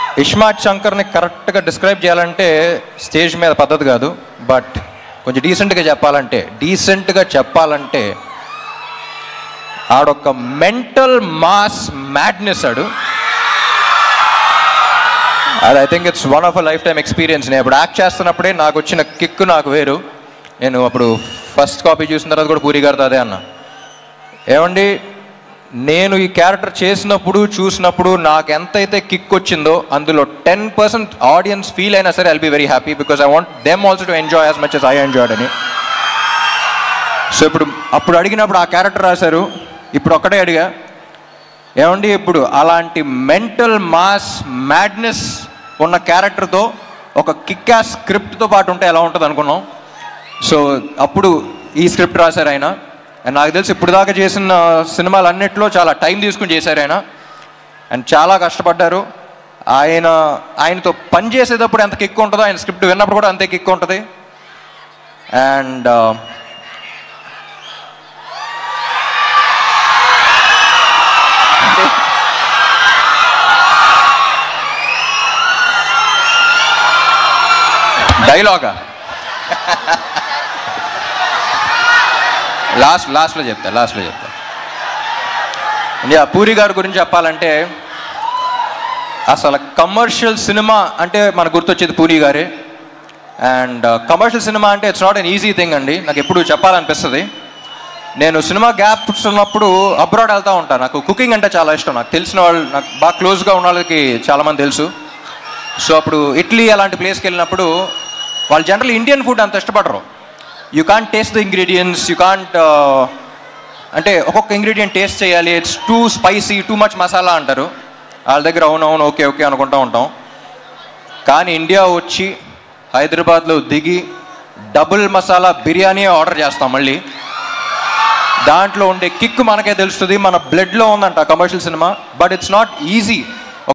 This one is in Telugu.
ఇష్మాత్ శంకర్ని కరెక్ట్గా డిస్క్రైబ్ చేయాలంటే స్టేజ్ మీద పద్ధతి కాదు బట్ కొంచెం డీసెంట్గా చెప్పాలంటే డీసెంట్గా చెప్పాలంటే ఆడొక మెంటల్ మాస్ మ్యాడ్నెస్ ఆడు అది I think it's one of a lifetime experience నేను ఇప్పుడు యాక్ట్ చేస్తున్నప్పుడే నాకు వచ్చిన కిక్ నాకు వేరు నేను అప్పుడు ఫస్ట్ కాపీ చూసిన తర్వాత కూడా పూరి గారితో అదే అన్న ఏమండి నేను ఈ క్యారెక్టర్ చేసినప్పుడు చూసినప్పుడు నాకు ఎంతైతే కిక్ వచ్చిందో అందులో టెన్ పర్సెంట్ ఆడియన్స్ ఫీల్ అయినా సరే I'll be very happy because I want them also to enjoy as much as I enjoyed అని సో ఇప్పుడు అప్పుడు అడిగినప్పుడు ఆ క్యారెక్టర్ రాశారు ఇప్పుడు ఒక్కటే అడిగా ఏమండి ఇప్పుడు అలాంటి మెంటల్ మాస్ మ్యాడ్నెస్ ఉన్న క్యారెక్టర్తో ఒక కిక్ యాస్ స్క్రిప్ట్తో పాటు ఉంటే ఎలా ఉంటుంది అనుకున్నాం సో అప్పుడు ఈ స్క్రిప్ట్ రాశారు ఆయన అండ్ నాకు తెలిసి ఇప్పుడు దాకా చేసిన సినిమాలు అన్నిట్లో చాలా టైం తీసుకుని చేశారు ఆయన అండ్ చాలా కష్టపడ్డారు ఆయన ఆయనతో పని చేసేటప్పుడు ఎంత కిక్ ఉంటుందో ఆయన స్క్రిప్ట్ విన్నప్పుడు కూడా అంతే కిక్ ఉంటుంది అండ్ డైలాగా లాస్ట్ లాస్ట్లో చెప్తా లాస్ట్లో చెప్తా యా పూరి గారి గురించి చెప్పాలంటే అసలు కమర్షియల్ సినిమా అంటే మనకు గుర్తొచ్చేది పూరి గారే అండ్ కమర్షియల్ సినిమా అంటే it's not an easy thing అండి నాకు ఎప్పుడు చెప్పాలనిపిస్తుంది నేను సినిమా గ్యాప్స్ ఉన్నప్పుడు అబ్రాడ్ వెళ్తూ ఉంటాను నాకు కుకింగ్ అంటే చాలా ఇష్టం నాకు తెలిసిన వాళ్ళు నాకు బాగా క్లోజ్గా ఉన్న వాళ్ళకి చాలామంది తెలుసు సో అప్పుడు ఇటలీ అలాంటి ప్లేస్కి వెళ్ళినప్పుడు వాళ్ళు జనరల్ ఇండియన్ ఫుడ్ అంత ఇష్టపడరు you can't taste the ingredients you can't అంటే ఒక్కొక్క ఇంగ్రీడియంట్ టేస్ట్ చేయాలి it's too spicy too much masala అంటారు వాళ్ళ దగ్గర అవునవును ఓకే ఓకే అనుకుంటూ ఉంటాం కానీ ఇండియా వచ్చి హైదరాబాద్లో దిగి డబుల్ మసాలా బిర్యానీ ఆర్డర్ చేస్తాం మళ్ళీ దాంట్లో ఉండే కిక్ మనకే తెలుస్తుంది మన బ్లడ్లో ఉందంట commercial cinema but it's not easy